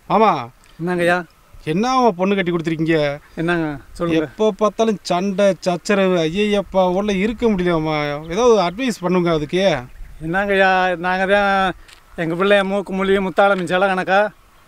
ஆமா என்னங்கய்யா என்ன பொண்ணு கட்டி கொடுத்துருக்கீங்க என்னங்க சொல்லுங்க எப்போ பார்த்தாலும் சண்டை சச்சரவு ஐயப்பா உள்ள இருக்க முடியலம்மா ஏதாவது அட்வைஸ் பண்ணுங்க அதுக்கு என்னங்கய்யா நாங்கள் தான் எங்கள் பிள்ளைய மூக்கு மொழி முத்தாளம் செல கணக்கா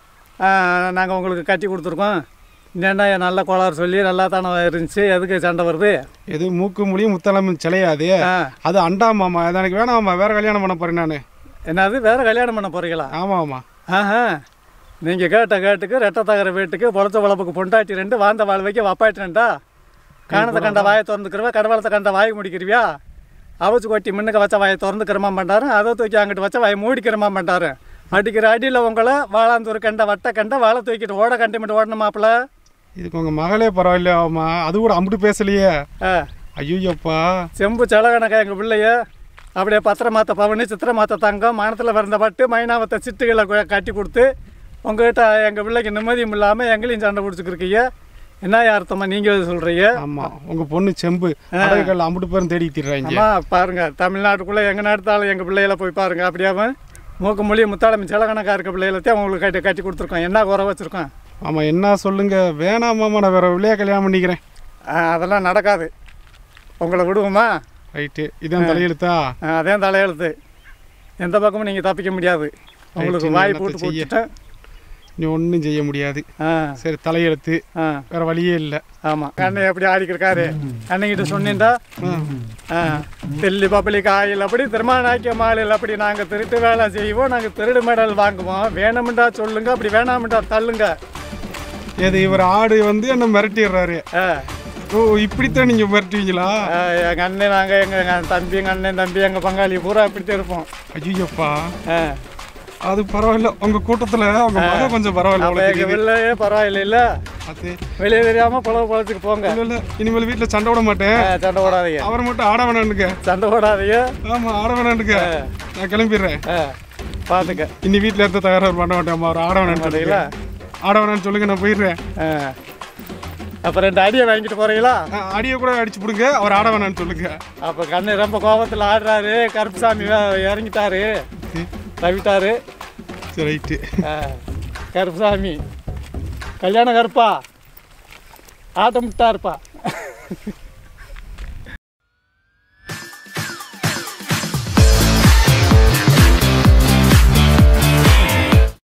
நாங்கள் உங்களுக்கு கட்டி கொடுத்துருக்கோம் என்னென்ன நல்ல கோளாறு சொல்லி நல்லா தானே இருந்துச்சு எதுக்கு சண்டை வருது எது மூக்கு மொழியும் முத்தளம் சிலையாது ஆ அது அண்டாமாம்மா அது எனக்கு வேணாம்மா வேற கல்யாணம் பண்ண போறேன் நான் என்னது வேறு கல்யாணம் பண்ண போகிறீங்களா ஆமாம்மா ஆஹா நீங்கள் கேட்ட கேட்டுக்கு ரெட்டை தகர வீட்டுக்கு பொழச்ச வளப்புக்கு பொண்டாட்டி ரெண்டு வாழ்ந்த வாழ்வைக்கு வப்பாட்டி ரெண்டா காணத்தை கண்ட வாயை திறந்துக்கிறவா கடவளத்தை கண்ட வாயை முடிக்கிறியா அவச்சு கொட்டி முன்னுக்கு வச்ச வாயை திறந்துக்கிறமா மாட்டாரு அதை தூக்கி அங்கிட்டு வச்ச வாயை மூடிக்கிறமா மாட்டாரு அடிக்கிற அடியில் உங்களை வாழாந்தூர் கண்ட வட்டை கண்ட வாழை தூக்கிட்டு ஓட கண்டி மட்டும் ஓடணும் மாப்பிள்ள இதுக்கு உங்க மகளே பரவாயில்லையாம்மா அது கூட அம்பிட்டு பேசலையே ஆ ஐயோப்பா செம்பு செலகணக்கா எங்கள் பிள்ளைய அப்படியே பத்திரமாத்த பவனி சித்திரமாத்த தங்கம் மானத்தில் பிறந்த பட்டு மைனாவத்தை சிட்டுகளை கு- கட்டி கொடுத்து உங்ககிட்ட எங்கள் பிள்ளைக்கு நிம்மதியும் இல்லாமல் எங்களையும் சண்டை பிடிச்சிக்கிருக்கீங்க என்ன அர்த்தமா நீங்கள் சொல்கிறீங்க ஆமா உங்க பொண்ணு செம்பு அடகுகள் அம்பிட்டு பேரும் தேடி திடுறாங்க அம்மா பாருங்க தமிழ்நாட்டுக்குள்ளே எங்கே நடத்தாலும் எங்கள் பிள்ளைகளை போய் பாருங்க அப்படியாம மூக்கு மொழி முத்தாளம் செலகணக்கா இருக்க பிள்ளைகளத்தையும் உங்களுக்கு கட்டி கட்டி கொடுத்துருக்கோம் என்ன குறை வச்சுருக்கோம் ஆமா என்ன சொல்லுங்க வேணாமாம்மா நான் வேற விளையா கல்யாணம் பண்ணிக்கிறேன் அதெல்லாம் நடக்காது உங்களை விடுவோமா ரைட்டு இதான் தலையெழுத்தா ஆ, அதே தலையெழுத்து எந்த பக்கமும் நீங்கள் தப்பிக்க முடியாது உங்களுக்கு சரி, வாய் என்னத்த போட்டு செய்ய? கொடுத்துட்டேன் நீ ஒன்றும் செய்ய முடியாது ஆ சரி தலையெழுத்து ஆ வேற வழியே இல்லை ஆமாம் கண்ணை எப்படி ஆடிக்கிருக்காரு அன்னைக்கிட்ட சொன்னீண்டா ஆ தெல்லி பப்ளிக் ஆயில் அப்படி திருமணாக்கிய மாலையில் அப்படி நாங்கள் திருட்டு வேலை செய்வோம் நாங்கள் திருடு மெடல் வாங்குவோம் வேணுமெண்டா சொல்லுங்க அப்படி வேணாமெண்டா தள்ளுங்க ஏது இவர் ஆடு வந்து என்ன மிரட்டிடுறாரு ஆ ஓ இப்படித்தான் நீங்க மிரட்டுவீங்களா ஆ, எங்க அண்ணன் நாங்கள் எங்கள் தம்பி எங்கள் அண்ணன் தம்பி எங்கள் பங்காளி பூரா இப்படித்தான் இருப்போம் ஐயோப்பா ஆ அது பரவாயில்ல உங்க கூட்டத்துல உங்க மக கொஞ்சம் பரவாயில்ல அப்போ அவ்வளவு எங்கள் தெரியுது வெளிலையே பரவாயில்ல இல்லை அது வெளியே தெரியாமல் பொழவு பொழச்சுக்கு போங்க இல்ல இல்ல இனிமேல் வீட்டுல சண்டை விட மாட்டேன் ஆ, சண்டை போடாதீங்க அவரை மட்டும் ஆட வேணாண்டுங்க சண்டை போடாதீங்க ஆமா ஆட வேணாண்டுங்க நான் கிளம்பிடுறேன் ஆ பார்த்துக்க இனி வீட்டுல இருந்து தகராறு பண்ண மாட்டேன் அவர் ஆட வேணாம்னு சொல்லுங்க மாட்டீங்களா ஆட வேணாம்னு சொல்லுங்க நான் போயிடுறேன் ஆ அப்போ ரெண்டு அடியை வாங்கிட்டு போகிறீங்களா அடியை கூட அடிச்சு பிடுங்க அவர் ஆட வேணாம்னு சொல்லுங்க அப்போ கண்ணு ரொம்ப கோபத்தில் ஆடுறாரு கருப்புசாமி வே- இறங்கிட்டாரு தவிட்டாரு சரி ரைட்டு ஆ, கருப்புசாமி கல்யாணம் கருப்பா ஆட்டம் விட்டாருப்பா